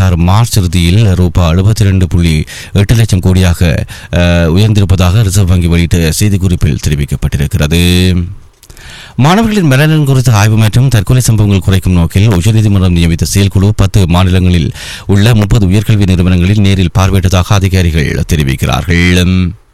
ஆறு மார்ச் இறுதியில் ரூபாய் எழுபத்தி ரெண்டு புள்ளி எட்டு லட்சம் கோடியாக அஹ், உயர்ந்திருப்பதாக ரிசர்வ் வங்கி வெளியிட்ட செய்திக்குறிப்பில் தெரிவிக்கப்பட்டிருக்கிறது மாணவர்களின் மனநலன் குறித்த ஆய்வு மற்றும் தற்கொலை சம்பவங்கள் குறைக்கும் நோக்கில் உச்சநீதிமன்றம் நியமித்த செயற்குழு பத்து மாநிலங்களில் உள்ள முப்பது உயர்கல்வி நிறுவனங்களில் நேரில் பார்வையிட்டதாக அதிகாரிகள் தெரிவிக்கிறார்கள்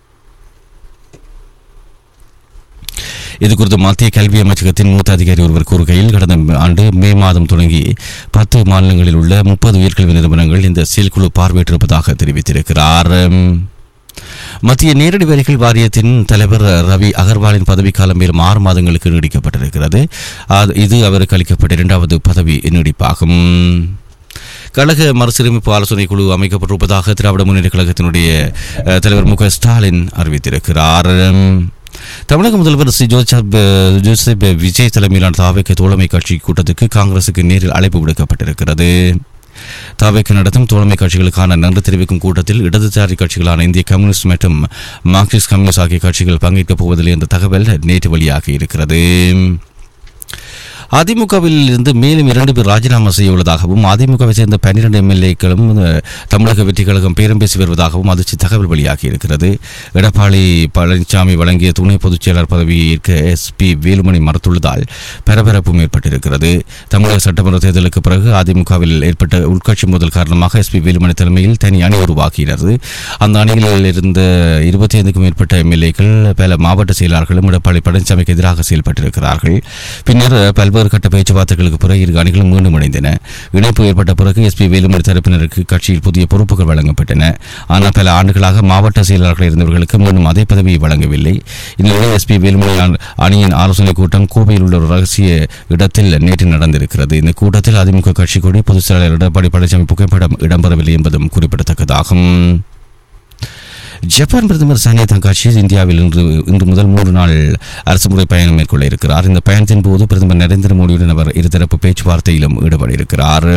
இது குறித்து மத்திய கல்வி அமைச்சகத்தின் மூத்த அதிகாரி ஒருவர் கூறுகையில் கடந்த ஆண்டு மே மாதம் தொடங்கி பத்து மாநிலங்களில் உள்ள முப்பது உயர்கல்வி நிறுவனங்கள் இந்த செயற்குழு பார்வையிட்டிருப்பதாக தெரிவித்திருக்கிறார் மத்திய நேரடி வரிகள் வாரியத்தின் தலைவர் ரவி அகர்வாலின் பதவிக்காலம் மேலும் ஆறு மாதங்களுக்கு நீடிக்கப்பட்டிருக்கிறது அது- இது அவருக்கு அளிக்கப்பட்ட இரண்டாவது பதவி நீடிப்பாகும் கழக மறுசீரமைப்பு ஆலோசனை குழு அமைக்கப்பட்டிருப்பதாக திராவிட முன்னேற்ற கழகத்தினுடைய அஹ், தலைவர் மு க ஸ்டாலின் அறிவித்திருக்கிறார் தமிழக முதல்வர் ஸ்ரீ ஜோசப் ஜோசப் விஜய் தலைமையிலான தாவேக்க தோழமை கட்சி கூட்டத்துக்கு காங்கிரசுக்கு நேரில் அழைப்பு விடுக்கப்பட்டிருக்கிறது தாவேக்க நடத்தும் தோழமை கட்சிகளுக்கான நன்றி தெரிவிக்கும் கூட்டத்தில் இடதுசாரி கட்சிகளான இந்திய கம்யூனிஸ்ட் மற்றும் மார்க்சிஸ்ட் கம்யூனிஸ்ட் ஆகிய கட்சிகள் பங்கேற்கப் போவதில்லை என்ற தகவல் நேற்று வெளியாகி இருக்கிறது அதிமுகவில் இருந்து மேலும் இரண்டு பேர் ராஜினாமா செய்ய உள்ளதாகவும் அதிமுகவை சேர்ந்த பன்னிரண்டு எம்எல்ஏக்களும் தமிழக வெற்றிக் கழகம் பேரம் பேசி வருவதாகவும் அதிர்ச்சி தகவல் வெளியாகி இருக்கிறது எடப்பாடி பழனிசாமி வழங்கிய துணை பொதுச் செயலாளர் பதவியை ஏற்க எஸ் பி வேலுமணி மறுத்துள்ளதால் பரபரப்பும் ஏற்பட்டிருக்கிறது தமிழக சட்டமன்ற தேர்தலுக்கு பிறகு அதிமுகவில் ஏற்பட்ட உட்கட்சி மோதல் காரணமாக எஸ் பி வேலுமணி தலைமையில் தனி அணி உருவாக்கினர் அந்த அணியில் இருந்த இருபத்தி ஐந்துக்கும் மேற்பட்ட எம்எல்ஏக்கள் பல மாவட்ட செயலாளர்களும் எடப்பாடி பழனிசாமிக்கு எதிராக செயல்பட்டிருக்கிறார்கள் பின்னர் பல்வேறு கட்ட பேச்சுவார்த்தைகளுக்கு பிறகு இரு அணிகளும் மீண்டும் இணைந்தன இணைப்பு ஏற்பட்ட பிறகு எஸ்பி வேலுமணி தரப்பினருக்கு கட்சியில் புதிய பொறுப்புகள் வழங்கப்பட்டன ஆனால் பல ஆண்டுகளாக மாவட்ட செயலாளர்கள் இருந்தவர்களுக்கு மீண்டும் அதே பதவியை வழங்கவில்லை இந்நிலையில் எஸ்பி வேலுமணி அணி- அணியின் ஆலோசனைக் கூட்டம் கோவையில் உள்ள ஒரு ரகசிய இடத்தில் நேற்று நடந்திருக்கிறது இந்த கூட்டத்தில் அதிமுக கட்சி கொடி பொதுச் செயலாளர் எடப்பாடி பழனிசாமி புகைப்படம் இடம்பெறவில்லை என்பதும் குறிப்பிடத்தக்கதாகும் ஜப்பான் பிரதமர் சானியா தங்காட்சி இந்தியாவில் இன்று இன்று முதல் மூன்று நாள் அரசுமுறை பயணம் மேற்கொள்ள இருக்கிறார் இந்த பயணத்தின் போது பிரதமர் நரேந்திர மோடியுடன் அவர் இருதரப்பு பேச்சுவார்த்தையிலும் ஈடுபட இருக்கிறார்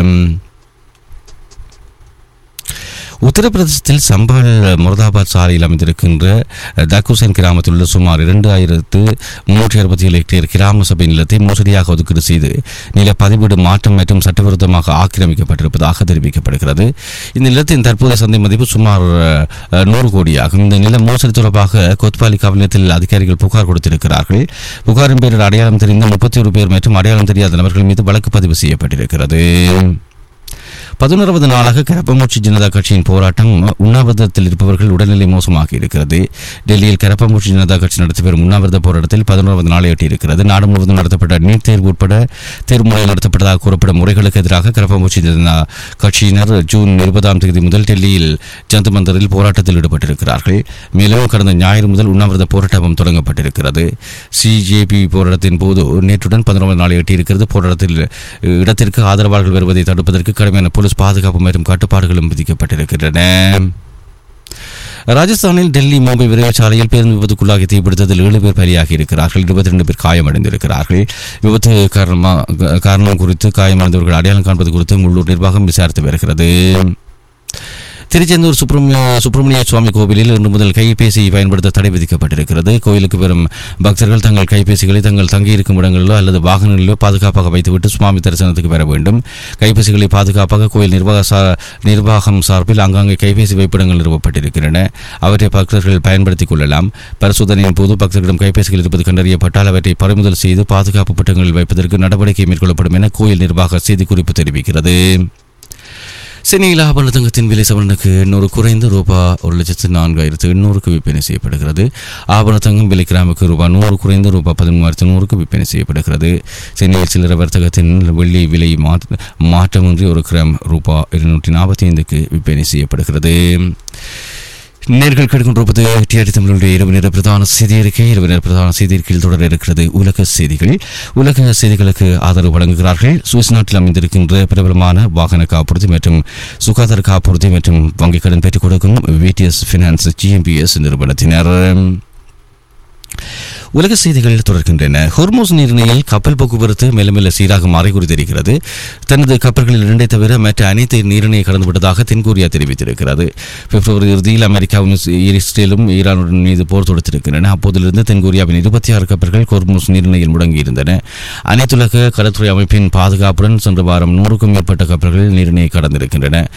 உத்தரப்பிரதேசத்தில் சம்பால் முரதாபாத் சாலையில் அமைந்திருக்கின்ற தக்குசன் கிராமத்தில் உள்ள சுமார் இரண்டாயிரத்து முன்னூற்றி அறுபத்தி ஏழு ஹெக்டேர் கிராம சபை நிலத்தை மோசடியாக ஒதுக்கீடு செய்து நில பதிவீடு மாற்றம் மற்றும் சட்டவிரோதமாக ஆக்கிரமிக்கப்பட்டிருப்பதாக தெரிவிக்கப்படுகிறது இந்த நிலத்தின் தற்போதைய சந்தை மதிப்பு சுமார் அஹ், நூறு கோடியாகும் இந்த நில மோசடி தொடர்பாக கொத்பாலி காவல் நிலையத்தில் அதிகாரிகள் புகார் கொடுத்திருக்கிறார்கள் புகாரின் பேரில் அடையாளம் தெரிந்த முப்பத்தி ஒரு பேர் மற்றும் அடையாளம் தெரியாத நபர்கள் மீது வழக்கு பதிவு செய்யப்பட்டிருக்கிறது பதினோராவது நாளாக கரப்பமூச்சி ஜனதா கட்சியின் போராட்டம் உண்ணாவிரதத்தில் இருப்பவர்கள் உடல்நிலை மோசமாகி இருக்கிறது டெல்லியில் கரப்பமூச்சி ஜனதா கட்சி நடத்தி வரும் உண்ணாவிரத போராட்டத்தில் பதினோராவது நாளை எட்டியிருக்கிறது நாடு முழுவதும் நடத்தப்பட்ட நீட் தேர்வு உட்பட தேர்வு முறையில் நடத்தப்பட்டதாக கூறப்படும் முறைகளுக்கு எதிராக கரப்பமூச்சி ஜனதா கட்சியினர் ஜூன் இருபதாம் தேதி முதல் டெல்லியில் ஜந்து மந்தரில் போராட்டத்தில் ஈடுபட்டிருக்கிறார்கள் மேலும் கடந்த ஞாயிறு முதல் உண்ணாவிரத போராட்டமும் தொடங்கப்பட்டிருக்கிறது சிஜேபி போராட்டத்தின் போது நேற்றுடன் பதினொன்று நாளை எட்டியிருக்கிறது போராட்டத்தில் இடத்திற்கு ஆதரவாளர்கள் வருவதை தடுப்பதற்கு கடுமையான போலீஸ் பாதுகாப்பு மற்றும் கட்டுப்பாடுகளும் விதிக்கப்பட்டிருக்கின்றன ராஜஸ்தானில் டெல்லி மும்பை விரைவு சாலையில் பேருந்து விபத்துக்குள்ளாகி தீப்பிடித்ததில் ஏழு பேர் பலியாகி இருக்கிறார்கள் இருபத்தி ரெண்டு பேர் காயமடைந்திருக்கிறார்கள் விபத்து காரணமா காரணம் குறித்து காயமடைந்தவர்கள் அடையாளம் காண்பது குறித்து உள்ளூர் நிர்வாகம் விசாரித்து வருகிறது திருச்செந்தூர் சுப்பிரமணிய சுப்பிரமணிய சுவாமி கோவிலில் இன்று முதல் கைபேசி பயன்படுத்த தடை விதிக்கப்பட்டிருக்கிறது கோயிலுக்கு வரும் பக்தர்கள் தங்கள் கைபேசிகளை தங்கள் தங்கியிருக்கும் இடங்களிலோ அல்லது வாகனங்களிலோ பாதுகாப்பாக வைத்துவிட்டு சுவாமி தரிசனத்துக்கு வர வேண்டும் கைபேசிகளை பாதுகாப்பாக கோயில் நிர்வாக சா- நிர்வாகம் சார்பில் அங்கங்கே கைபேசி வைப்பிடங்கள் நிறுவப்பட்டிருக்கின்றன அவற்றை பக்தர்கள் பயன்படுத்திக் கொள்ளலாம் பரிசோதனையின் போது பக்தர்களிடம் கைபேசிகள் இருப்பது கண்டறியப்பட்டால் அவற்றை பறிமுதல் செய்து பாதுகாப்பு பட்டங்களில் வைப்பதற்கு நடவடிக்கை மேற்கொள்ளப்படும் என கோயில் நிர்வாக செய்திக்குறிப்பு தெரிவிக்கிறது சென்னையில் ஆபரண தங்கத்தின் விலை சவரனுக்கு எண்ணூறு குறைந்து ரூபா ஒரு லட்சத்து நான்காயிரத்து எண்ணூறுக்கு விற்பனை செய்யப்படுகிறது ஆபரண தங்கம் விலை கிராமுக்கு ரூபாய் நூறு குறைந்து ரூபாய் பதிமூவாயிரத்து நூறுக்கு விற்பனை செய்யப்படுகிறது சென்னையில் சில்லறை வர்த்தகத்தின் வெள்ளி விலை மாற்ற- மாற்றமின்றி ஒரு கிராம் ரூபாய் இருநூற்றி நாற்பத்தி ஐந்துக்கு விற்பனை செய்யப்படுகிறது நேர்கள் கேட்கின்றிருப்பது டிஆர்டி தமிழுடைய இரவு நேர பிரதான செய்தி அறிக்கை இரவு நேர பிரதான செய்தி அறிக்கையில் தொடர இருக்கிறது உலக செய்திகள் உலக செய்திகளுக்கு ஆதரவு வழங்குகிறார்கள் சுவிஸ் நாட்டில் அமைந்திருக்கின்ற பிரபலமான வாகன காப்புறுதி மற்றும் சுகாதார காப்புறுதி மற்றும் வங்கிக் கடன் பெற்றுக் கொடுக்கும் விடிஎஸ் ஃபினான்ஸ் ஜிஎம்பிஎஸ் நிறுவனத்தினர் உலக செய்திகள் தொடர்கின்றன ஹொர்மோஸ் நீரிணையில் கப்பல் போக்குவரத்து மெல்ல மெல்ல சீராக மாறி குறித்திருக்கிறது தனது கப்பல்களில் இரண்டை தவிர மற்ற அனைத்து நீரிணையை கடந்துவிட்டதாக தென்கொரியா தெரிவித்திருக்கிறது பிப்ரவரி இறுதியில் அமெரிக்காவும் இஸ்ரேலும் ஈரானுடன் மீது போர் தொடுத்திருக்கின்றன அப்போதிலிருந்து தென்கொரியாவின் இருபத்தி ஆறு கப்பல்கள் ஹொர்மோஸ் நீரிணையில் முடங்கியிருந்தன அனைத்துலக கடற்துறை அமைப்பின் பாதுகாப்புடன் சென்ற வாரம் நூறுக்கும் மேற்பட்ட கப்பல்கள் நீரிணையை கடந்திருக்கின்றன